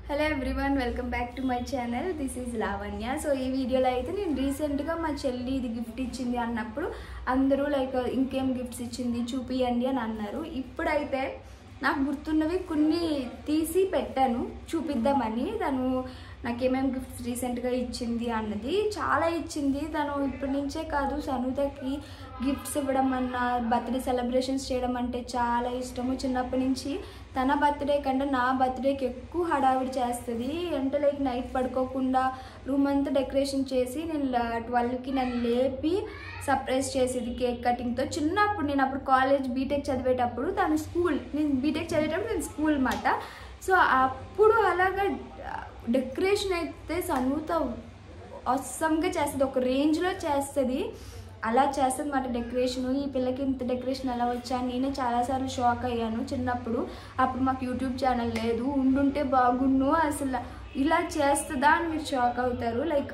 hello everyone welcome back to my channel this is Lavanya so ఈ వీడియోలో అయితే నేను రీసెంట్గా మా చెల్లి ఇది గిఫ్ట్ ఇచ్చింది అన్నప్పుడు అందరూ లైక్ ఇంకేం గిఫ్ట్స్ ఇచ్చింది చూపియండి అని అన్నారు ఇప్పుడైతే నాకు గుర్తున్నవి కొన్ని తీసి పెట్టాను చూపిద్దామని తను నాకు ఏమేమి గిఫ్ట్స్ రీసెంట్గా ఇచ్చింది అన్నది చాలా ఇచ్చింది తను ఇప్పటి నుంచే కాదు సనుతకి గిఫ్ట్స్ ఇవ్వడం అన్న బర్త్డే సెలబ్రేషన్స్ చేయడం అంటే చాలా ఇష్టము చిన్నప్పటి నుంచి తన బర్త్డే కంటే నా బర్త్డేకి ఎక్కువ హడావిడి చేస్తుంది అంటే లైక్ నైట్ పడుకోకుండా రూమ్ అంతా డెకరేషన్ చేసి నేను ట్వెల్వ్కి నన్ను లేపి సర్ప్రైజ్ చేసేది కేక్ కటింగ్తో చిన్నప్పుడు నేను అప్పుడు కాలేజ్ బీటెక్ చదివేటప్పుడు తను స్కూల్ నేను బీటెక్ చదివేటప్పుడు నేను స్కూల్ అనమాట సో అప్పుడు అలాగా డెకరేషన్ అయితే సనూత అవసరంగా చేస్తుంది ఒక రేంజ్లో చేస్తుంది అలా చేస్తుంది మాట డెకరేషన్ ఈ పిల్లకి ఇంత డెకరేషన్ ఎలా వచ్చా నేనే చాలాసార్లు షాక్ అయ్యాను చిన్నప్పుడు అప్పుడు మాకు యూట్యూబ్ ఛానల్ లేదు ఉండుంటే బాగుండు అసలు ఇలా చేస్తుందా అని మీరు షాక్ అవుతారు లైక్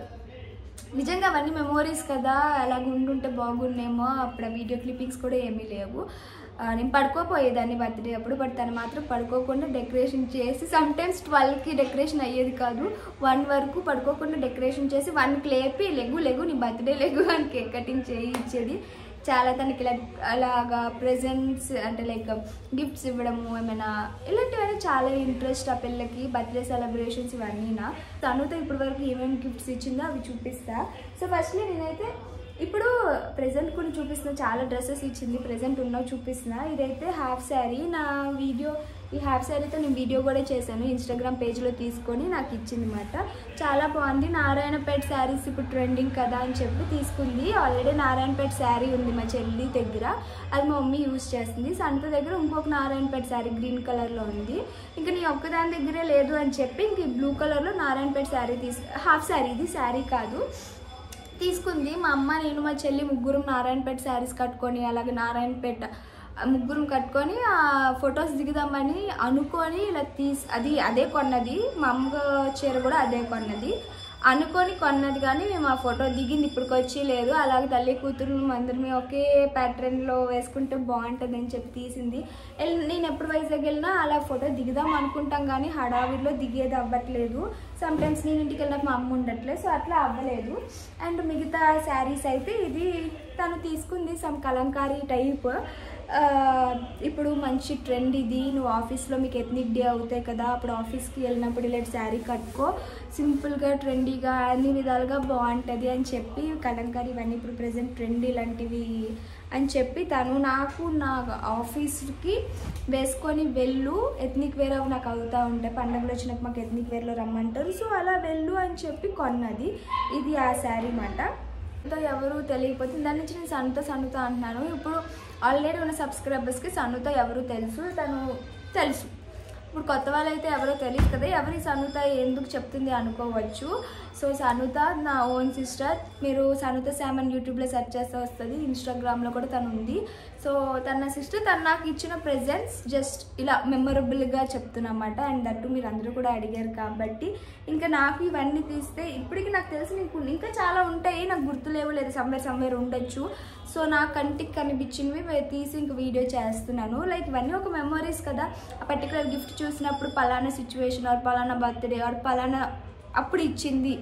నిజంగా అవన్నీ మెమోరీస్ కదా అలాగ ఉండుంటే బాగుండేమో అప్పుడు ఆ వీడియో క్లిప్పింగ్స్ కూడా ఏమీ లేవు ఆ, నేను పడుకోపోయేదాన్ని బర్త్డే అప్పుడు బట్ తను మాత్రం పడుకోకుండా డెకరేషన్ చేసి సమ్ టైమ్స్ ట్వెల్వ్కి డెకరేషన్ అయ్యేది కాదు వన్ వరకు పడుకోకుండా డెకరేషన్ చేసి వన్కి లేపి లెగు లెగు నీ బర్త్డే లెగు అని కేక్ కటింగ్ చేయించేది చాలా తనకి ఇలా అలాగా ప్రెజెంట్స్ అంటే లైక్ గిఫ్ట్స్ ఇవ్వడము ఏమైనా ఇలాంటివన్నీ చాలా ఇంట్రెస్ట్ ఆ పిల్లకి బర్త్డే సెలబ్రేషన్స్ ఇవన్నీనా తనుతో ఇప్పటి వరకు ఏమేమి గిఫ్ట్స్ ఇచ్చిందో అవి చూపిస్తా సో ఫస్ట్లీ నేనైతే ఇప్పుడు ప్రెసెంట్ కూడా చూపిస్తున్న చాలా డ్రెస్సెస్ ఇచ్చింది ప్రెసెంట్ ఉన్నవి చూపిస్తున్నా ఇదైతే హాఫ్ శారీ నా వీడియో ఈ హాఫ్ శారీతో నేను వీడియో కూడా చేశాను ఇన్స్టాగ్రామ్ పేజ్లో తీసుకొని నాకు ఇచ్చింది అనమాట చాలా బాగుంది నారాయణపేట శారీస్ ఇప్పుడు ట్రెండింగ్ కదా అని చెప్పి తీసుకుంది ఆల్రెడీ నారాయణపేట శారీ ఉంది మా చెల్లి దగ్గర అది మా మమ్మీ యూజ్ చేస్తుంది సంత దగ్గర ఇంకొక నారాయణపేట శారీ గ్రీన్ కలర్లో ఉంది ఇంకా నీ ఒక్కదాని దగ్గరే లేదు అని చెప్పి ఇంక బ్లూ కలర్లో నారాయణపేట శారీ తీసు హాఫ్ శారీ ఇది శారీ కాదు తీసుకుంది మా అమ్మ నేను మా చెల్లి ముగ్గురు నారాయణపేట శారీస్ కట్టుకొని అలాగే నారాయణపేట ఆ ముగ్గురం కట్టుకొని ఆ ఫొటోస్ దిగుదామని అనుకొని ఇలా తీసి అది అదే కొన్నది మా అమ్మ చీర కూడా అదే కొన్నది అనుకొని కొన్నది కానీ మేము ఆ ఫోటో దిగింది ఇప్పటికి వచ్చి లేదు అలాగే తల్లి కూతురు అందరినీ ఒకే ప్యాటర్న్లో వేసుకుంటే బాగుంటుంది అని చెప్పి తీసింది ఎల్- నేను ఎప్పుడు వైజాగ్ వెళ్ళినా అలా ఫోటో దిగుదాం అనుకుంటాం కానీ హడావిడిలో దిగేది అవ్వట్లేదు సమ్ టైమ్స్ నేను ఇంటికి వెళ్ళినాక మా అమ్మ ఉండట్లేదు సో అట్లా అవ్వలేదు అండ్ మిగతా శారీస్ అయితే ఇది తను తీసుకుంది సమ్ కలంకారీ టైప్ ఆ, ఇప్పుడు మంచి ట్రెండ్ ఇది నువ్వు ఆఫీస్లో మీకు ఎథ్నిక్ డే అవుతాయి కదా అప్పుడు ఆఫీస్కి వెళ్ళినప్పుడు ఇలాంటి శారీ కట్టుకో సింపుల్గా ట్రెండీగా అన్ని విధాలుగా బాగుంటుంది అని చెప్పి కలంకారీ ఇవన్నీ ఇప్పుడు ప్రజెంట్ ట్రెండ్ ఇలాంటివి అని చెప్పి తను నాకు నా ఆఫీస్కి వేసుకొని వెళ్ళు ఎథ్నిక్ వేర్ అవి నాకు అవుతూ ఉంటాయి పండుగలు వచ్చినప్పుడు మాకు ఎథ్నిక్ వేర్లో రమ్మంటారు సో అలా వెళ్ళు అని చెప్పి కొన్నది ఇది ఆ శారీ మాట సో ఎవరు తెలియకపోతే దాని నుంచి నేను సన్నుతో సన్నుతో అంటున్నాను ఇప్పుడు ఆల్రెడీ ఉన్న సబ్స్క్రైబర్స్కి సన్నుతో ఎవరు తెలుసు తను తెలుసు ఇప్పుడు కొత్త వాళ్ళైతే ఎవరో తెలియదు కదా ఎవరి సనుత ఎందుకు చెప్తుంది అనుకోవచ్చు సో సనుత నా ఓన్ సిస్టర్ మీరు సనుత శామన్ యూట్యూబ్లో సెర్చ్ చేస్తే వస్తుంది ఇన్స్టాగ్రామ్లో కూడా తను ఉంది సో తన నా సిస్టర్ తను నాకు ఇచ్చిన ప్రెజెంట్స్ జస్ట్ ఇలా మెమొరబుల్గా చెప్తున్నమాట అండ్ దట్టు మీరు అందరూ కూడా అడిగారు కాబట్టి ఇంకా నాకు ఇవన్నీ తీస్తే ఇప్పటికి నాకు తెలిసి నీకు ఇంకా చాలా ఉంటాయి నాకు గుర్తులేవు లేదు సమ్వేర్ సమ్వేర్ ఉండొచ్చు సో నా కంటికి కనిపించినవి వే- తీసి ఇంక వీడియో చేస్తున్నాను లైక్ ఇవన్నీ ఒక మెమరీస్ కదా ఆ పర్టికులర్ గిఫ్ట్ చూసినప్పుడు పలానా సిచ్యువేషన్ ఆర్ పలానా బర్త్డే ఆర్ పలానా అప్పుడు ఇచ్చింది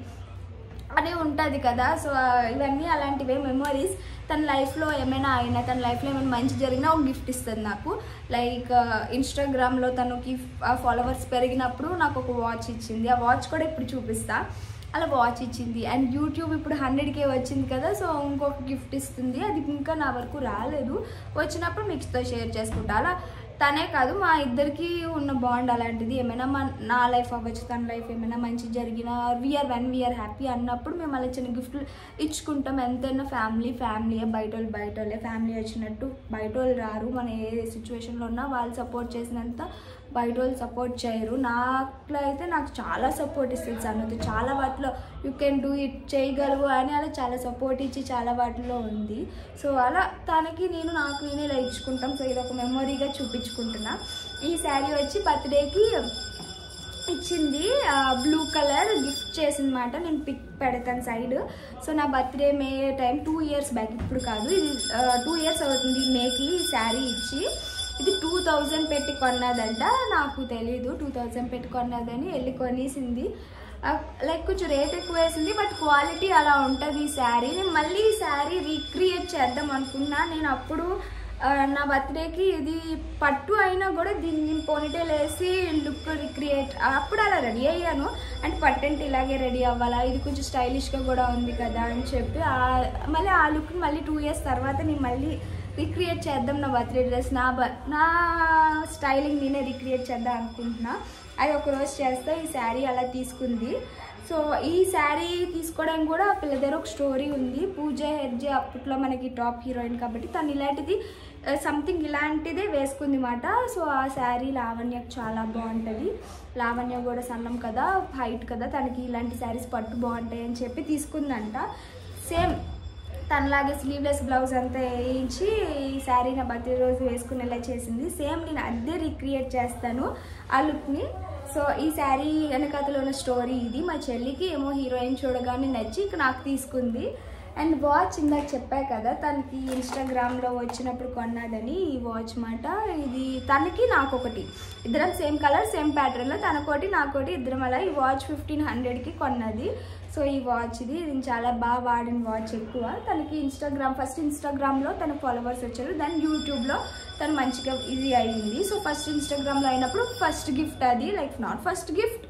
అని ఉంటుంది కదా సో ఇవన్నీ అలాంటివే మెమరీస్ తన లైఫ్లో ఏమైనా అయినా తన లైఫ్లో ఏమైనా మంచి జరిగినా ఒక గిఫ్ట్ ఇస్తుంది నాకు లైక్ ఇన్స్టాగ్రామ్లో తనకి ఫాలోవర్స్ పెరిగినప్పుడు నాకు ఒక వాచ్ ఇచ్చింది ఆ వాచ్ కూడా ఇప్పుడు చూపిస్తా అలా వాచ్ ఇచ్చింది అండ్ యూట్యూబ్ ఇప్పుడు హండ్రెడ్కే వచ్చింది కదా సో ఇంకొక గిఫ్ట్ ఇస్తుంది అది ఇంకా నా వరకు రాలేదు వచ్చినప్పుడు మీతో షేర్ చేసుకుంటా అలా తనే కాదు మా ఇద్దరికి ఉన్న బాండ్ అలాంటిది ఏమైనా మా నా లైఫ్ అవ్వచ్చు తన లైఫ్ ఏమైనా మంచి జరిగినా వీఆర్ వన్ వీఆర్ హ్యాపీ అన్నప్పుడు మేము అలా చిన్న గిఫ్ట్లు ఇచ్చుకుంటాం ఎంతైనా ఫ్యామిలీ ఫ్యామిలీ బయట వాళ్ళు బయట వాళ్ళే ఫ్యామిలీ వచ్చినట్టు బయట వాళ్ళు రారు మన ఏ సిచ్యువేషన్లో ఉన్నా వాళ్ళు సపోర్ట్ చేసినంత బయట వాళ్ళు సపోర్ట్ చేయరు నాకులో అయితే నాకు చాలా సపోర్ట్ ఇస్తుంది సన్నతి చాలా వాటిలో యూ కెన్ డూ ఇట్ చేయగలవు అని అలా చాలా సపోర్ట్ ఇచ్చి చాలా వాటిలో ఉంది సో అలా తనకి నేను నాకు నేనే ఇలా ఇచ్చుకుంటాం సో ఇది ఒక మెమొరీగా చూపించుకుంటున్నా ఈ శారీ వచ్చి బర్త్డేకి ఇచ్చింది బ్లూ కలర్ గిఫ్ట్ చేసిందన్నమాట నేను పిక్ పెడతాను సైడ్ సో నా birthday May time two years back ఇప్పుడు కాదు ఇది టూ ఇయర్స్ అవుతుంది మేకి ఈ శారీ ఇచ్చి ఇది టూ థౌజండ్ పెట్టి కొన్నదంట నాకు తెలీదు టూ థౌజండ్ పెట్టి కొన్నదని వెళ్ళి కొనేసింది లైక్ కొంచెం రేట్ ఎక్కువ వేసింది బట్ క్వాలిటీ అలా ఉంటుంది ఈ శారీ నేను మళ్ళీ ఈ శారీ రీక్రియేట్ చేద్దాం అనుకున్నా నేను అప్పుడు ఆ, నా బర్త్డేకి ఇది పట్టు అయినా కూడా దీన్ని పోనీటేల్ వేసి లుక్ రిక్రియేట్ అప్పుడు అలా రెడీ అయ్యాను అండ్ పట్టు అంటే ఇలాగే రెడీ అవ్వాలా ఇది కొంచెం స్టైలిష్గా కూడా ఉంది కదా అని చెప్పి ఆ- మళ్ళీ ఆ లుక్ మళ్ళీ టూ ఇయర్స్ తర్వాత నేను మళ్ళీ రిక్రియేట్ చేద్దాం నా బర్త్డే డ్రెస్ నా బ నా స్టైలింగ్ నేనే రిక్రియేట్ చేద్దాం అనుకుంటున్నా అది ఒక రోజు చేస్తే ఈ శారీ అలా తీసుకుంది సో ఈ శారీ తీసుకోవడానికి కూడా ఆ పిల్ల దగ్గర ఒక స్టోరీ ఉంది పూజ హెడ్జే అప్పట్లో మనకి టాప్ హీరోయిన్ కాబట్టి తను ఇలాంటిది సంథింగ్ ఇలాంటిదే వేసుకుంది మాట సో ఆ శారీ లావణ్యకు చాలా బాగుంటుంది లావణ్య కూడా సన్నం కదా హైట్ కదా తనకి ఇలాంటి శారీస్ పట్టు బాగుంటాయి అని చెప్పి తీసుకుందంట సేమ్ తనలాగే స్లీవ్లెస్ బ్లౌజ్ అంతా వేయించి ఈ శారీ నా బర్త్డే రోజు వేసుకునేలా చేసింది సేమ్ నేను అదే రిక్రియేట్ చేస్తాను ఆ లుక్ని సో ఈ శారీ వెనకతలో ఉన్న స్టోరీ ఇది మా చెల్లికి ఏమో హీరోయిన్ చూడగానే నచ్చి ఇక నాకు తీసుకుంది అండ్ వాచ్ ఇందాక చెప్పా కదా తనకి ఇన్స్టాగ్రామ్లో వచ్చినప్పుడు కొన్నదని ఈ వాచ్ మాట ఇది తనకి నాకు ఒకటి ఇద్దరం సేమ్ కలర్ సేమ్ ప్యాటర్న్లో తనకోటి నాకోటి ఇద్దరం అలా ఈ వాచ్ ఫిఫ్టీన్ హండ్రెడ్కి కొన్నది సో ఈ వాచ్ ఇది ఇది చాలా బాగా వాడిన వాచ్ ఎక్కువ తనకి ఇన్స్టాగ్రామ్ ఫస్ట్ ఇన్స్టాగ్రామ్లో తన ఫాలోవర్స్ వచ్చారు దెన్ యూట్యూబ్లో తను మంచిగా ఇది అయింది సో ఫస్ట్ ఇన్స్టాగ్రామ్లో అయినప్పుడు ఫస్ట్ గిఫ్ట్ అది like not first gift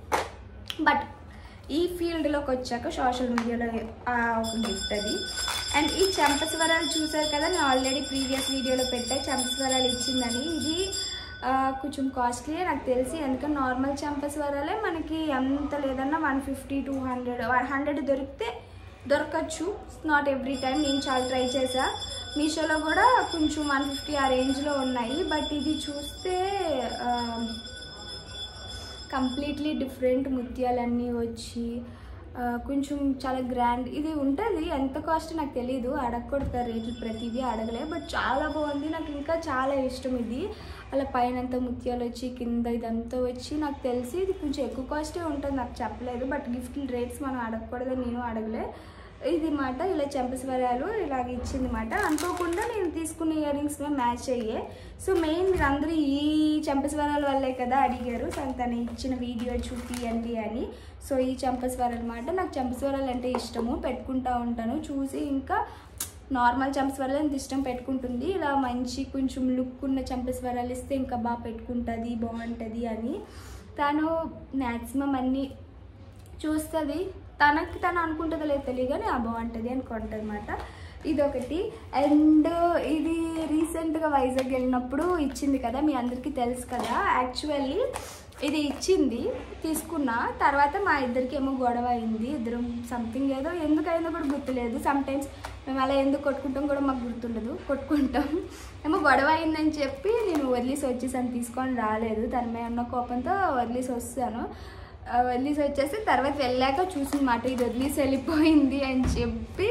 but ఈ ఫీల్డ్లోకి వచ్చాక సోషల్ మీడియాలో ఆ ఒక గిఫ్ట్ అది అండ్ ఈ చెంపస్వరాలు చూసారు కదా నేను ఆల్రెడీ ప్రీవియస్ వీడియోలో పెట్టా చెంపస్వరాలు ఇచ్చిందని ఇది ఆ, కొంచెం కాస్ట్లీ నాకు తెలిసి ఎందుకంటే నార్మల్ చెంపస్వరాలే మనకి ఎంత లేదన్నా one fifty two hundred one hundred దొరికితే దొరకచ్చు నాట్ ఎవ్రీ టైం నేను చాలా ట్రై చేసా మీషోలో కూడా కొంచెం వన్ ఫిఫ్టీ ఆ రేంజ్లో ఉన్నాయి బట్ ఇది చూస్తే ఆ, కంప్లీట్లీ డిఫరెంట్ ముత్యాలన్నీ వచ్చి ఆ, కొంచెం చాలా గ్రాండ్ ఇది ఉంటుంది ఎంత కాస్ట్ నాకు తెలియదు అడగకూడదు రేట్లు ప్రతిదీ అడగలే బట్ చాలా బాగుంది నాకు ఇంకా చాలా ఇష్టం ఇది అలా పైన అంతా ముత్యాలు వచ్చి కింద ఇదంతా వచ్చి నాకు తెలిసి ఇది కొంచెం ఎక్కువ కాస్టే ఉంటుంది నాకు చెప్పలేదు బట్ గిఫ్ట్ రేట్స్ మనం అడగకూడదని నేను అడగలే ఇది మాట ఇలా చెంపస్వరాలు ఇలాగ ఇచ్చింది మాట అనుకోకుండా నేను తీసుకున్న ఇయర్ రింగ్స్ మ్యాచ్ అయ్యే సో మెయిన్ మీరు అందరూ ఈ చెంపస్వరాల వల్లే కదా అడిగారు సో తను ఇచ్చిన వీడియో చూపియండి అని సో ఈ చెంపస్వరాలు మాట నాకు చెంపస్వరాలు అంటే ఇష్టము పెట్టుకుంటా ఉంటాను చూసి ఇంకా నార్మల్ చెంపస్వరాలు ఎంత ఇష్టం పెట్టుకుంటుంది ఇలా మంచి కొంచెం లుక్ ఉన్న చెంపస్వరాలు ఇస్తే ఇంకా బాగా పెట్టుకుంటుంది బాగుంటుంది అని తను మ్యాక్సిమం అన్నీ చూస్తుంది తనకి తను అనుకుంటుందో లేదు తెలియదు కానీ ఆ బాగుంటుంది అనుకుంటుంది అనమాట ఇదొకటి అండ్ ఇది రీసెంట్గా వైజాగ్ వెళ్ళినప్పుడు ఇచ్చింది కదా మీ అందరికీ తెలుసు కదా యాక్చువల్లీ ఇది ఇచ్చింది తీసుకున్నా తర్వాత మా ఇద్దరికి ఏమో గొడవ అయింది ఇద్దరం సంథింగ్ ఏదో ఎందుకు అయిందో కూడా గుర్తులేదు సమ్ టైమ్స్ మేము అలా ఎందుకు కొట్టుకుంటాం కూడా మాకు గుర్తుండదు కొట్టుకుంటాం ఏమో గొడవ అయిందని చెప్పి నేను వదిలేసి వచ్చేసాను తీసుకొని రాలేదు తన మీద ఉన్న కోపంతో వదిలేసి వస్తాను ఆ, వదిలేసి వచ్చేసి తర్వాత వెళ్ళాక చూసిన మాట ఇది వదిలేసి వెళ్ళిపోయింది అని చెప్పి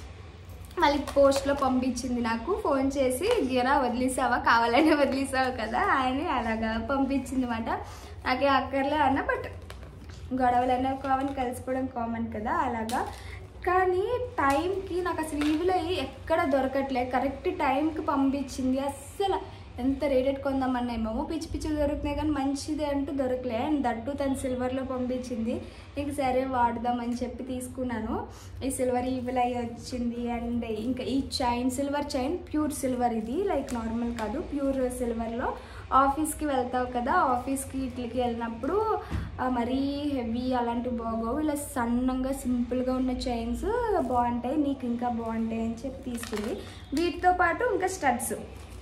మళ్ళీ పోస్ట్లో పంపించింది నాకు ఫోన్ చేసి గిరా వదిలేసావా కావాలనే వదిలేసావా కదా అని అలాగా పంపించింది అనమాట నాకే అక్కర్లే అన్న బట్ గొడవలు అన్న కామన్ కలిసిపోవడం కామన్ కదా అలాగా కానీ టైంకి నాకు అసలు ఈవిలో ఎక్కడ దొరకట్లే కరెక్ట్ టైంకి పంపించింది అస్సలు ఎంత రేటెడ్ కొందామన్నామేమో పిచ్చి పిచ్చి దొరుకుతున్నాయి కానీ మంచిది అంటూ దొరకలే అండ్ దట్టు తను సిల్వర్లో పంపించింది ఇంక సరే వాడదామని చెప్పి తీసుకున్నాను ఈ సిల్వర్ ఈవిల్ అయ్యి వచ్చింది అండ్ ఇంకా ఈ chain silver chain pure silver ఇది లైక్ నార్మల్ కాదు ప్యూర్ సిల్వర్లో ఆఫీస్కి వెళ్తావు కదా ఆఫీస్కి ఇట్లకి వెళ్ళినప్పుడు ఆ, మరీ హెవీ అలాంటివి బాగోవు ఇలా సన్నంగా సింపుల్గా ఉన్న చైన్స్ బాగుంటాయి నీకు ఇంకా బాగుంటాయి అని చెప్పి తీసుకుంది వీటితో పాటు ఇంకా స్టడ్స్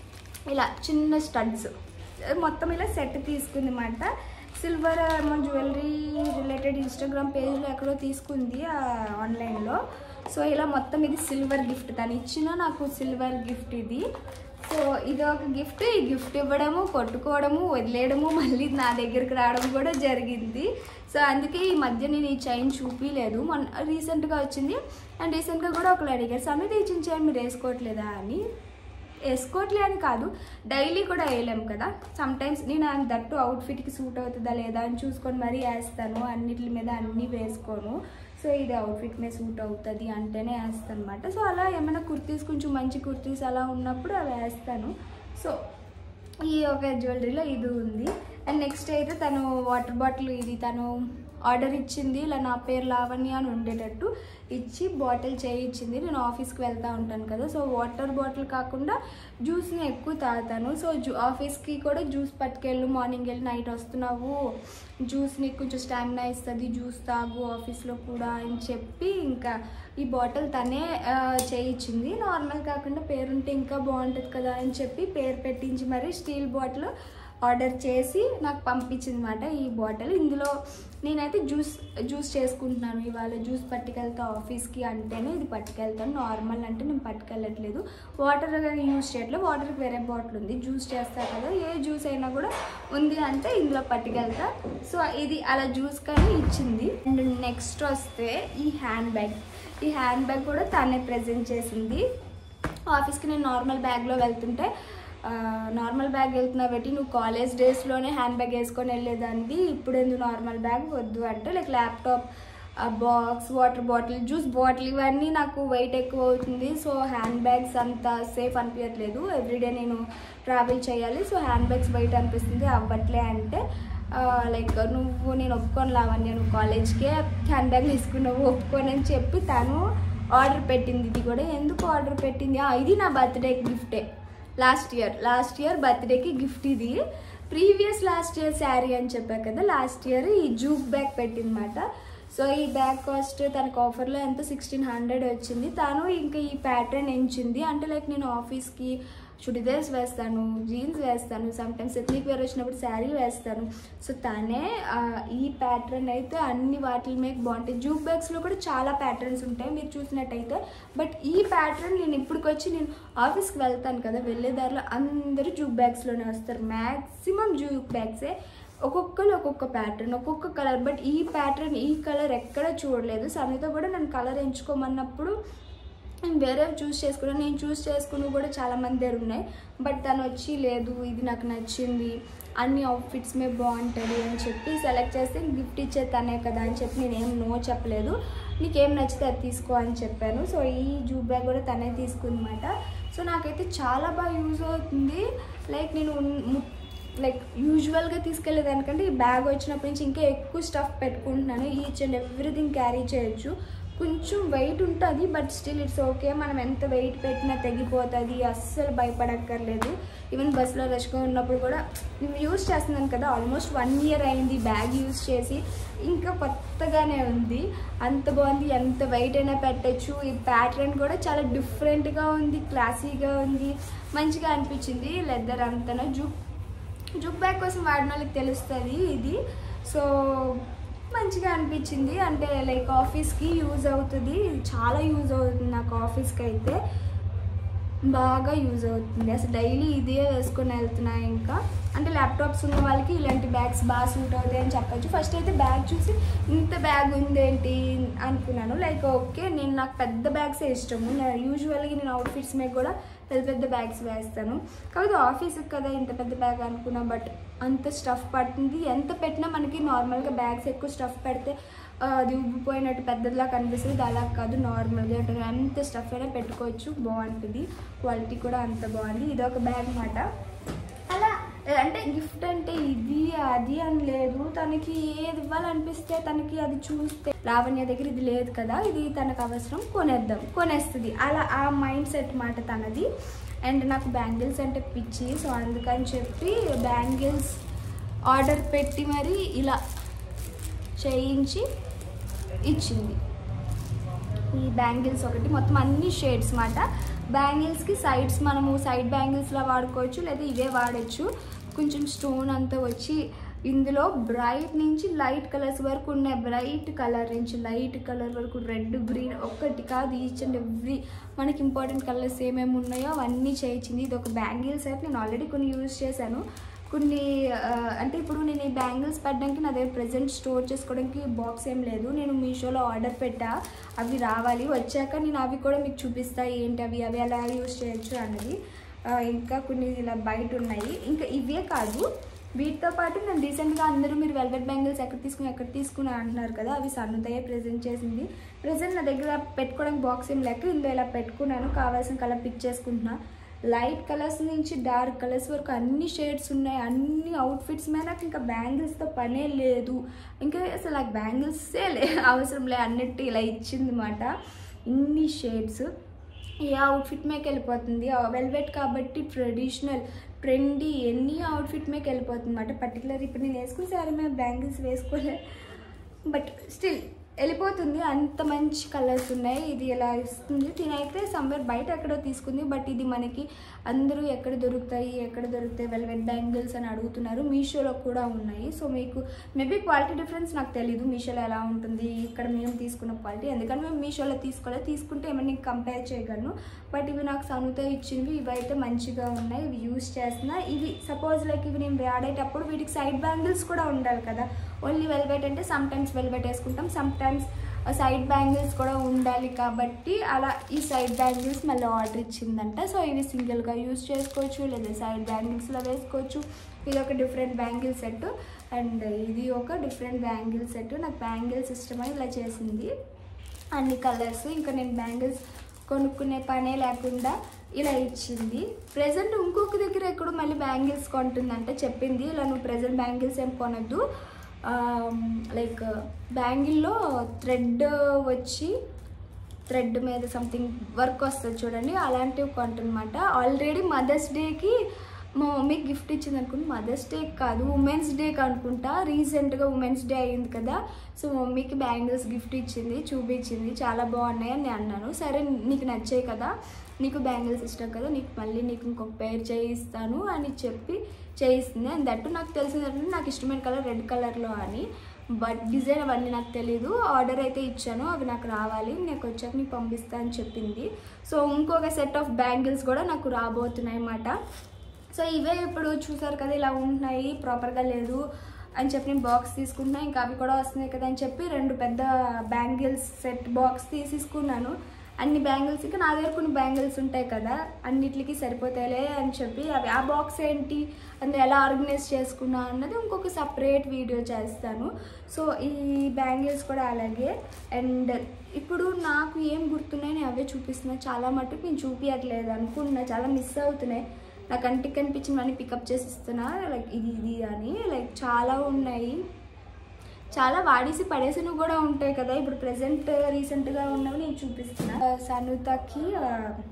ఇలా చిన్న స్టడ్స్ మొత్తం ఇలా సెట్ తీసుకుంది అన్నమాట సిల్వర్ ఏమో జ్యువెలరీ రిలేటెడ్ ఇన్స్టాగ్రామ్ పేజ్లో ఎక్కడో తీసుకుంది ఆ, ఆన్లైన్లో సో ఇలా మొత్తం ఇది సిల్వర్ గిఫ్ట్ తను ఇచ్చిన నాకు సిల్వర్ గిఫ్ట్ ఇది సో ఇది ఒక గిఫ్ట్ ఈ గిఫ్ట్ ఇవ్వడము కొట్టుకోవడము వదిలేయడము మళ్ళీ నా దగ్గరికి రావడం కూడా జరిగింది సో అందుకే ఈ మధ్య నేను ఈ చైన్ చూపించలేదు మొన్న రీసెంట్గా వచ్చింది అండ్ రీసెంట్గా కూడా ఒకళ్ళు అడిగారు సమితి ఇచ్చిన చైన్ మీరు వేసుకోవట్లేదా అని వేసుకోవట్లే అని కాదు డైలీ కూడా వేయలేము కదా సమ్ టైమ్స్ నేను ఆ దట్టు అవుట్ఫిట్కి సూట్ అవుతుందా లేదా అని చూసుకొని మరీ వేస్తాను అన్నిటి మీద అన్నీ వేసుకోను సో ఇది అవుట్ఫిట్ మీద సూట్ అవుతుంది అంటేనే వేస్తాను అనమాట సో అలా ఏమైనా కుర్తీస్ కొంచెం మంచి కుర్తీస్ అలా ఉన్నప్పుడు అవి వేస్తాను సో ఈ ఒక జ్యువెలరీలో ఇది ఉంది అండ్ నెక్స్ట్ అయితే తను వాటర్ బాటిల్ ఇది తను ఆర్డర్ ఇచ్చింది ఇలా నా పేరు లావణ్య అని ఉండేటట్టు ఇచ్చి బాటిల్ చేయించింది నేను ఆఫీస్కి వెళ్తూ ఉంటాను కదా సో వాటర్ బాటిల్ కాకుండా జ్యూస్ని ఎక్కువ తాగుతాను సో జూ ఆఫీస్కి కూడా జ్యూస్ పట్టుకెళ్ళు మార్నింగ్ వెళ్ళి నైట్ వస్తున్నావు జ్యూస్ని కొంచెం స్టామినా ఇస్తుంది జ్యూస్ తాగు ఆఫీస్లో కూడా అని చెప్పి ఇంకా ఈ బాటిల్ తనే ఆ, చేయించింది నార్మల్ కాకుండా పేరుంటే ఇంకా బాగుంటుంది కదా అని చెప్పి పేరు పెట్టించి మరి స్టీల్ బాటిల్ ఆర్డర్ చేసి నాకు పంపించింది అనమాట ఈ బాటిల్ ఇందులో నేనైతే జ్యూస్ జ్యూస్ చేసుకుంటున్నాను ఇవాళ జ్యూస్ పట్టుకెళ్తా ఆఫీస్కి అంటేనే ఇది పట్టుకెళ్తాను నార్మల్ అంటే నేను పట్టుకెళ్ళట్లేదు వాటర్ యూస్ చేయట్లేదు వాటర్కి వేరే బాటిల్ ఉంది జ్యూస్ చేస్తా కదా ఏ జ్యూస్ అయినా కూడా ఉంది అంటే ఇందులో పట్టుకెళ్తా సో ఇది అలా జ్యూస్ కానీ ఇచ్చింది అండ్ నెక్స్ట్ వస్తే ఈ హ్యాండ్ బ్యాగ్ ఈ హ్యాండ్ బ్యాగ్ కూడా తనే ప్రజెంట్ చేసింది ఆఫీస్కి నేను నార్మల్ బ్యాగ్లో వెళ్తుంటే ఆ, నార్మల్ బ్యాగ్ వెళ్తున్నా పెట్టి నువ్వు కాలేజ్ డేస్లోనే హ్యాండ్ బ్యాగ్ వేసుకొని వెళ్ళేదాన్ని ఇప్పుడు ఎందుకు నార్మల్ బ్యాగ్ వద్దు అంటే like laptop box water bottle juice bottle ఇవన్నీ నాకు వెయిట్ ఎక్కువ అవుతుంది సో హ్యాండ్ బ్యాగ్స్ అంత సేఫ్ అనిపించట్లేదు ఎవ్రీడే నేను ట్రావెల్ చేయాలి సో హ్యాండ్ బ్యాగ్స్ బయట అనిపిస్తుంది అవ్వట్లే అంటే లైక్ నువ్వు నేను ఒప్పుకొని లావణ్య నువ్వు కాలేజ్కే హ్యాండ్ బ్యాగ్ తీసుకున్నావు ఒప్పుకొని అని చెప్పి తను ఆర్డర్ పెట్టింది ఇది కూడా ఎందుకు ఆర్డర్ పెట్టింది ఆ, ఇది నా బర్త్డే గిఫ్టే లాస్ట్ ఇయర్ లాస్ట్ ఇయర్ బర్త్డేకి గిఫ్ట్ ఇది ప్రీవియస్ లాస్ట్ ఇయర్ శారీ అని చెప్పా కదా లాస్ట్ ఇయర్ ఈ జూక్ బ్యాగ్ పెట్టిందన్నమాట సో ఈ బ్యాగ్ కాస్ట్ తనకు ఆఫర్లో ఎంత సిక్స్టీన్ హండ్రెడ్ వచ్చింది తను ఇంకా ఈ ప్యాటర్న్ ఎంచింది అంటే లైక్ నేను ఆఫీస్కి చుడిదార్స్ వేస్తాను జీన్స్ వేస్తాను సమ్టైమ్స్ ఎత్నిక్ వేర్ వచ్చినప్పుడు శారీ వేస్తాను సో తనే ఆ, ఈ ప్యాటర్న్ అయితే అన్ని వాటి మీద బాగుంటాయి జూక్ బ్యాగ్స్లో కూడా చాలా ప్యాటర్న్స్ ఉంటాయి మీరు చూసినట్టయితే బట్ ఈ ప్యాటర్న్ నేను ఇప్పటికొచ్చి నేను ఆఫీస్కి వెళ్తాను కదా వెళ్ళే దారిలో అందరూ జూక్ బ్యాగ్స్లోనే వస్తారు మ్యాక్సిమం జూక్ బ్యాగ్సే ఒక్కొక్కరు ఒక్కొక్క ప్యాటర్న్ ఒక్కొక్క కలర్ బట్ ఈ ప్యాటర్న్ ఈ కలర్ ఎక్కడ చూడలేదు సమితో కూడా నన్ను కలర్ ఎంచుకోమన్నప్పుడు నేను వేరే చూస్ చేసుకున్నాను నేను చూస్ చేసుకుని కూడా చాలా మంది దగ్గర ఉన్నాయి బట్ తను వచ్చి లేదు ఇది నాకు నచ్చింది అన్ని అవుట్ఫిట్స్ మీద బాగుంటుంది అని చెప్పి సెలెక్ట్ చేస్తే గిఫ్ట్ ఇచ్చే తనే కదా అని చెప్పి నేను ఏం నో చెప్పలేదు నీకేం నచ్చితే అది తీసుకో అని చెప్పాను సో ఈ జూ బ్యాగ్ కూడా తనే తీసుకుందన్నమాట సో నాకైతే చాలా బాగా యూజ్ అవుతుంది లైక్ నేను ము- లైక్ యూజువల్గా తీసుకెళ్ళేదానికంటే ఈ బ్యాగ్ వచ్చినప్పటి నుంచి ఇంకా ఎక్కువ స్టఫ్ పెట్టుకుంటున్నాను ఈచ్ అండ్ ఎవ్రీథింగ్ క్యారీ చేయొచ్చు కొంచెం వెయిట్ ఉంటుంది బట్ స్టిల్ ఇట్స్ ఓకే మనం ఎంత వెయిట్ పెట్టినా తెగిపోతుంది అస్సలు భయపడక్కర్లేదు ఈవెన్ బస్సులో రష్గా ఉన్నప్పుడు కూడా నేను యూజ్ చేస్తున్నాను కదా ఆల్మోస్ట్ వన్ ఇయర్ అయింది బ్యాగ్ యూజ్ చేసి ఇంకా కొత్తగానే ఉంది అంత బాగుంది ఎంత వెయిట్ అయినా పెట్టచ్చు ఈ ప్యాటర్న్ కూడా చాలా డిఫరెంట్గా ఉంది క్లాసీగా ఉంది మంచిగా అనిపించింది లెదర్ అంతనో జూ జుక్ బ్యాగ్ కోసం వాడిన వాళ్ళకి తెలుస్తుంది ఇది సో మంచిగా అనిపించింది అంటే లైక్ ఆఫీస్కి యూజ్ అవుతుంది ఇది చాలా యూజ్ అవుతుంది నాకు ఆఫీస్కి అయితే బాగా యూజ్ అవుతుంది అసలు డైలీ ఇదే వేసుకొని వెళ్తున్నా ఇంకా అంటే ల్యాప్టాప్స్ ఉన్న వాళ్ళకి ఇలాంటి బ్యాగ్స్ బాగా సూట్ అవుతాయి అని చెప్పొచ్చు ఫస్ట్ అయితే బ్యాగ్ చూసి ఇంత బ్యాగ్ ఉందేంటి అనుకున్నాను లైక్ ఓకే నేను నాకు పెద్ద బ్యాగ్సే ఇష్టము యూజువల్గా నేను అవుట్ఫిట్స్ మీద కూడా పెద్ద పెద్ద బ్యాగ్స్ వేస్తాను కాకపోతే ఆఫీస్కి కదా ఇంత పెద్ద బ్యాగ్ అనుకున్నా బట్ అంత స్టఫ్ పడుతుంది ఎంత పెట్టినా మనకి నార్మల్గా బ్యాగ్స్ ఎక్కువ స్టఫ్ పెడితే ఆ, అది ఉబ్బిపోయినట్టు పెద్దదిలా కనిపిస్తుంది అలా కాదు నార్మల్గా ఉంటుంది ఎంత స్టఫ్ అయినా పెట్టుకోవచ్చు బాగుంటుంది క్వాలిటీ కూడా అంత బాగుంది ఇది ఒక బ్యాగ్ అన్నమాట అలా అంటే గిఫ్ట్ అంటే ఇది అది అని లేదు తనకి ఏది ఇవ్వాలనిపిస్తే తనకి అది చూస్తే లావణ్య దగ్గర ఇది లేదు కదా ఇది తనకు అవసరం కొనేద్దాం కొనేస్తుంది అలా ఆ మైండ్ సెట్ మాట తనది అండ్ నాకు బ్యాంగిల్స్ అంటే పిచ్చి సో అందుకని చెప్పి బ్యాంగిల్స్ ఆర్డర్ పెట్టి మరి ఇలా చేయించి ఇచ్చింది ఈ బ్యాంగిల్స్ ఒకటి మొత్తం అన్ని షేడ్స్ మాట బ్యాంగిల్స్కి సైడ్స్ మనము సైడ్ బ్యాంగిల్స్లా వాడుకోవచ్చు లేదా ఇవే వాడచ్చు కొంచెం స్టోన్ అంతా వచ్చి ఇందులో బ్రైట్ నుంచి లైట్ కలర్స్ వరకు ఉన్నాయి బ్రైట్ కలర్ నుంచి లైట్ కలర్ వరకు రెడ్ గ్రీన్ ఒక్కటి కాదు ఈచ్ అండ్ ఎవ్రీ మనకి ఇంపార్టెంట్ కలర్స్ ఏమేమి ఉన్నాయో అవన్నీ చేయించింది ఇది ఒక బ్యాంగిల్స్ అయితే నేను ఆల్రెడీ కొన్ని యూజ్ చేశాను కొన్ని ఆ, అంటే ఇప్పుడు నేను ఈ బ్యాంగిల్స్ పెట్టడానికి నా దగ్గర ప్రజెంట్ స్టోర్ చేసుకోవడానికి బాక్స్ ఏం లేదు నేను మీషోలో ఆర్డర్ పెట్టా అవి రావాలి వచ్చాక నేను అవి కూడా మీకు చూపిస్తా ఏంటి అవి అవి ఎలా యూస్ చేయొచ్చు అన్నది ఆ, ఇంకా కొన్ని ఇలా బయట ఉన్నాయి ఇంకా ఇవే కాదు వీటితో పాటు నేను రీసెంట్గా అందరూ మీరు వెల్వెట్ బ్యాంగిల్స్ ఎక్కడ తీసుకుని ఎక్కడ తీసుకుని అంటున్నారు కదా అవి సన్నతయ్యే ప్రజెంట్ చేసింది ప్రజెంట్ నా దగ్గర పెట్టుకోవడానికి బాక్స్ ఏం లేక ఇందులో ఇలా పెట్టుకున్నాను కావాల్సిన కలర్ పిక్ చేసుకుంటున్నా లైట్ కలర్స్ నుంచి డార్క్ కలర్స్ వరకు అన్ని షేడ్స్ ఉన్నాయి అన్ని అవుట్ఫిట్స్ మీద నాకు ఇంకా బ్యాంగిల్స్తో పనే లేదు ఇంకా అసలు నాకు బ్యాంగిల్సే లే అవసరం లే అన్నట్టు ఇలా ఇచ్చింది అనమాట ఇన్ని షేడ్స్ ఏ అవుట్ఫిట్ మేకి వెళ్ళిపోతుంది వెల్వెట్ కాబట్టి ట్రెడిషనల్ ట్రెండీ ఎన్ని అవుట్ఫిట్ మేకి వెళ్ళిపోతుంది అనమాట పర్టికులర్ ఇప్పుడు నేను వేసుకున్న సారీ మీద బ్యాంగిల్స్ వేసుకోలే బట్ స్టిల్ వెళ్ళిపోతుంది అంత మంచి కలర్స్ ఉన్నాయి ఇది ఎలా ఇస్తుంది తినైతే సమ్వేర్ బయట ఎక్కడో తీసుకుంది బట్ ఇది మనకి అందరూ ఎక్కడ దొరుకుతాయి ఎక్కడ దొరుకుతాయి వెల్వెట్ బ్యాంగిల్స్ అని అడుగుతున్నారు మీషోలో కూడా ఉన్నాయి సో మీకు మేబీ క్వాలిటీ డిఫరెన్స్ నాకు తెలీదు మీషోలో ఎలా ఉంటుంది ఇక్కడ మేము తీసుకున్న క్వాలిటీ ఎందుకంటే మేము మీషోలో తీసుకోలేదు తీసుకుంటే ఏమైనా కంపేర్ చేయగలను బట్ ఇవి నాకు సనుతో ఇచ్చినవి ఇవైతే మంచిగా ఉన్నాయి ఇవి యూస్ చేస్తున్నా ఇవి సపోజ్ లైక్ ఇవి నేను వాడేటప్పుడు వీటికి సైడ్ బ్యాంగిల్స్ కూడా ఉండాలి కదా ఓన్లీ వెల్వెట్ అంటే సమ్ టైమ్స్ వెల్వెట్ వేసుకుంటాం సమ్ టైమ్స్ సైడ్ బ్యాంగిల్స్ కూడా ఉండాలి కాబట్టి అలా ఈ సైడ్ బ్యాంగిల్స్ మళ్ళీ ఆర్డర్ ఇచ్చిందంట సో ఇవి సింగిల్గా యూస్ చేసుకోవచ్చు లేదా సైడ్ బ్యాంగిల్స్లో వేసుకోవచ్చు ఇది ఒక డిఫరెంట్ బ్యాంగిల్ సెట్ అండ్ ఇది ఒక డిఫరెంట్ బ్యాంగిల్ సెట్ నాకు బ్యాంగిల్స్ ఇష్టమని ఇలా చేసింది అన్ని కలర్స్ ఇంకా నేను బ్యాంగిల్స్ కొనుక్కునే పనే లేకుండా ఇలా ఇచ్చింది ప్రజెంట్ ఇంకొక దగ్గర ఎక్కడో మళ్ళీ బ్యాంగిల్స్ కొంటుందంటే చెప్పింది ఇలా నువ్వు ప్రజెంట్ బ్యాంగిల్స్ ఏం కొనద్దు లైక్ బ్యాంగిల్లో థ్రెడ్ వచ్చి థ్రెడ్ మీద సంథింగ్ వర్క్ వస్తుంది చూడండి అలాంటివి కొంటనమాట ఆల్రెడీ మదర్స్ డేకి మా మమ్మీకి గిఫ్ట్ ఇచ్చింది అనుకుంటే మదర్స్ డే కాదు ఉమెన్స్ డేకి అనుకుంటా రీసెంట్గా ఉమెన్స్ డే అయింది కదా సో మమ్మీకి బ్యాంగిల్స్ గిఫ్ట్ ఇచ్చింది చూపించింది చాలా బాగున్నాయి అని నేను అన్నాను సరే నీకు నచ్చాయి కదా నీకు బ్యాంగిల్స్ ఇష్టం కదా నీకు మళ్ళీ నీకు ఇంకొక పేర్ చేయిస్తాను అని చెప్పి చేయిస్తుంది అండ్ దట్టు నాకు తెలిసిందంటే నాకు ఇష్టమైన కలర్ రెడ్ కలర్లో అని బట్ డిజైన్ అవన్నీ నాకు తెలీదు ఆర్డర్ అయితే ఇచ్చాను అవి నాకు రావాలి నాకు వచ్చాక నీకు పంపిస్తా అని చెప్పింది సో ఇంకొక సెట్ ఆఫ్ బ్యాంగిల్స్ కూడా నాకు రాబోతున్నాయి అన్నమాట సో ఇవే ఇప్పుడు చూసారు కదా ఇలా ఉంటున్నాయి ప్రాపర్గా లేదు అని చెప్పి నేను బాక్స్ తీసుకుంటున్నా ఇంకా అవి కూడా వస్తున్నాయి కదా అని చెప్పి రెండు పెద్ద బ్యాంగిల్స్ సెట్ బాక్స్ తీసేసుకున్నాను అన్ని బ్యాంగిల్స్ ఇంకా నా దగ్గర కొన్ని బ్యాంగిల్స్ ఉంటాయి కదా అన్నిటికి సరిపోతాయిలే అని చెప్పి అవి ఆ బాక్స్ ఏంటి అందులో ఎలా ఆర్గనైజ్ చేసుకున్నా అన్నది ఇంకొక సపరేట్ వీడియో చేస్తాను సో ఈ బ్యాంగిల్స్ కూడా అలాగే అండ్ ఇప్పుడు నాకు ఏం గుర్తున్నాయి నేను అవే చూపిస్తున్నా చాలా మటుకు నేను చూపించట్లేదు అనుకుంటున్నా చాలా మిస్ అవుతున్నాయి నా కంటికి కనిపించినవన్నీ పికప్ చేసి ఇస్తున్నా లైక్ ఇది ఇది అని లైక్ చాలా ఉన్నాయి చాలా వాడేసి పడేసినవి కూడా ఉంటాయి కదా ఇప్పుడు ప్రజెంట్ రీసెంట్గా ఉన్నవి నేను చూపిస్తున్నా ఆ, సనుతకి ఆ,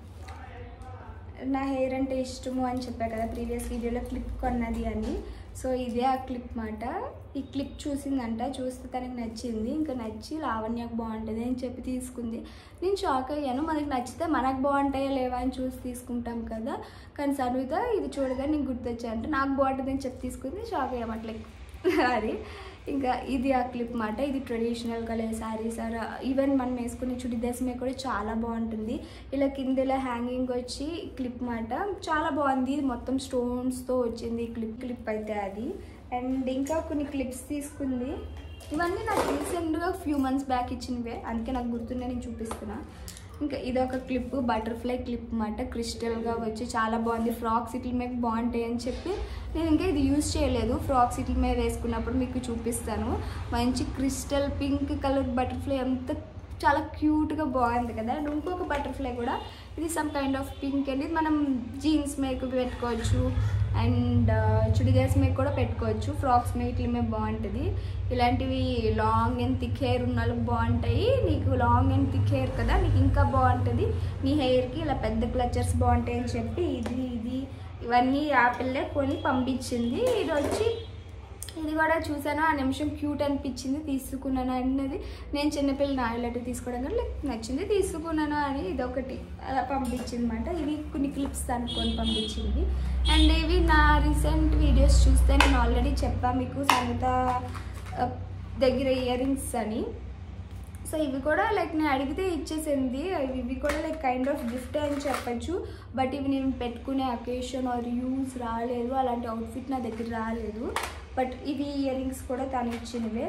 నా హెయిర్ అంటే ఇష్టము అని చెప్పా కదా ప్రీవియస్ వీడియోలో క్లిప్ కొన్నది అని సో ఇదే ఆ క్లిప్ మాట ఈ క్లిప్ చూసిందంట చూస్తే తనకి నచ్చింది ఇంకా నచ్చి లావణ్యకు బాగుంటుంది అని చెప్పి తీసుకుంది నేను షాక్ అయ్యాను మనకి నచ్చితే మనకు బాగుంటాయా లేవా అని చూసి తీసుకుంటాం కదా కానీ సనుత ఇది చూడగా నేను గుర్తొచ్చా అంటే నాకు బాగుంటుంది అని చెప్పి తీసుకుంది షాక్ అయ్యామట లైక్ అది ఇంకా ఇది ఆ క్లిప్ మాట ఇది traditional colour saris or even మనం వేసుకునే చుడిదార్స్ మీద కూడా చాలా బాగుంటుంది ఇలా కింద ఇలా హ్యాంగింగ్ వచ్చి క్లిప్ మాట చాలా బాగుంది ఇది మొత్తం స్టోన్స్తో వచ్చింది ఈ క్లిప్ క్లిప్ అయితే అది అండ్ ఇంకా కొన్ని క్లిప్స్ తీసుకుంది ఇవన్నీ నాకు రీసెంట్గా ఫ్యూ మంత్స్ బ్యాక్ ఇచ్చినవే అందుకే నాకు గుర్తున్నాయి నేను చూపిస్తున్నా ఇంకా ఇది ఒక క్లిప్ బటర్ఫ్లై క్లిప్ అన్నమాట క్రిస్టల్గా వచ్చి చాలా బాగుంది ఫ్రాక్స్ ఇట్ల మీద బాగుంటాయి అని చెప్పి నేను ఇంకా ఇది యూజ్ చేయలేదు ఫ్రాక్స్ ఇట్ల మీద వేసుకున్నప్పుడు మీకు చూపిస్తాను మంచి క్రిస్టల్ పింక్ కలర్ బటర్ఫ్లై అంత చాలా క్యూట్గా బాగుంది కదా అండ్ ఇంకొక బటర్ఫ్లై కూడా ఇది సమ్ కైండ్ ఆఫ్ పింక్ అండి మనం జీన్స్ మేక్ పెట్టుకోవచ్చు అండ్ చుడిదార్స్ మీద కూడా పెట్టుకోవచ్చు ఫ్రాక్స్ మీద ఇట్ల మీద బాగుంటుంది ఇలాంటివి లాంగ్ అండ్ థిక్ హెయిర్ ఉన్న వాళ్ళకి బాగుంటాయి నీకు లాంగ్ అండ్ థిక్ హెయిర్ కదా నీకు ఇంకా బాగుంటుంది నీ హెయిర్కి ఇలా పెద్ద క్లచర్స్ బాగుంటాయి అని చెప్పి ఇది ఇది ఇవన్నీ యాపిల్లే కొని పంపించింది ఇది వచ్చి ఇది కూడా చూసాను ఆ నిమిషం క్యూట్ అనిపించింది తీసుకున్నాను అన్నది నేను చిన్నపిల్ల నా ఇలాంటివి తీసుకోవడం కానీ like నచ్చింది తీసుకున్నాను అని ఇది ఒకటి అలా పంపించింది అనమాట ఇవి కొన్ని క్లిప్స్ అనుకొని పంపించింది అండ్ ఇవి నా రీసెంట్ వీడియోస్ చూస్తే నేను ఆల్రెడీ చెప్పా మీకు సంగత ఆ, దగ్గర ఇయర్ రింగ్స్ అని సో ఇవి కూడా లైక్ నేను అడిగితే ఇచ్చేసింది ఇవి ఇవి కూడా లైక్ కైండ్ ఆఫ్ గిఫ్ట్ అని చెప్పచ్చు బట్ ఇవి నేను పెట్టుకునే అకేషన్ ఆర్ యూస్ రాలేదు అలాంటి అవుట్ఫిట్ నా దగ్గర రాలేదు బట్ ఇవి ఇయర్ రింగ్స్ కూడా తను ఇచ్చినవే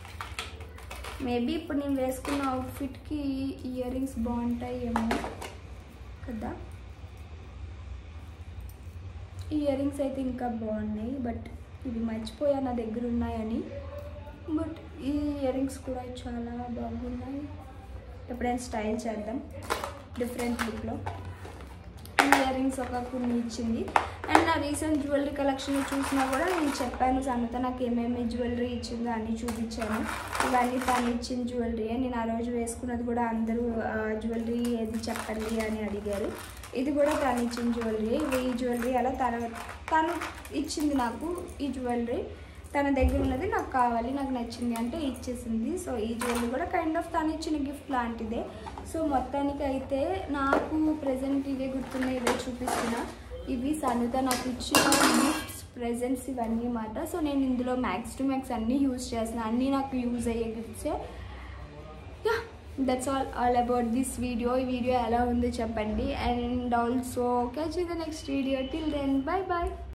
మేబీ ఇప్పుడు నేను వేసుకున్న అవుట్ఫిట్కి ఇయర్ రింగ్స్ బాగుంటాయి ఏమో కదా ఈ ఇయర్ రింగ్స్ అయితే ఇంకా బాగున్నాయి బట్ ఇవి మర్చిపోయా నా దగ్గర ఉన్నాయని బట్ ఈ ఇయర్ రింగ్స్ కూడా చాలా బాగున్నాయి ఎప్పుడైనా స్టైల్ చేద్దాం డిఫరెంట్ లుక్లో ఇయర్ రింగ్స్ ఒక కొన్ని ఇచ్చింది అండ్ నా రీసెంట్ జ్యువెలరీ కలెక్షన్ చూసినా కూడా నేను చెప్పాను సమిత నాకు ఏమేమి జ్యువెలరీ ఇచ్చిందో అన్నీ చూపించాను ఇవన్నీ తను ఇచ్చిన జ్యువెలరీ నేను ఆ రోజు వేసుకున్నది కూడా అందరూ జ్యువెలరీ ఏది చెప్పండి అని అడిగారు ఇది కూడా తను ఇచ్చిన జ్యువెలరీ ఈ జ్యువెలరీ అలా తన తను ఇచ్చింది నాకు ఈ జ్యువెలరీ తన దగ్గర ఉన్నది నాకు కావాలి నాకు నచ్చింది అంటే ఇచ్చేసింది సో ఈ జ్యువెలరీ కూడా కైండ్ ఆఫ్ తను ఇచ్చిన గిఫ్ట్ లాంటిదే సో మొత్తానికి అయితే నాకు ప్రజెంట్ ఇవే గుర్తున్నాయి ఇవే చూపిస్తున్నా ఇవి సనుత నాకు ఇచ్చిన గిఫ్ట్స్ ప్రెజెంట్స్ ఇవన్నీ మాట సో నేను ఇందులో మ్యాక్స్ టు మ్యాక్స్ అన్నీ యూజ్ చేస్తున్నాను అన్నీ నాకు యూజ్ అయ్యే గిఫ్ట్సే yeah that's all all about this video ఈ వీడియో ఎలా ఉందో చెప్పండి and also catch the next video till then bye bye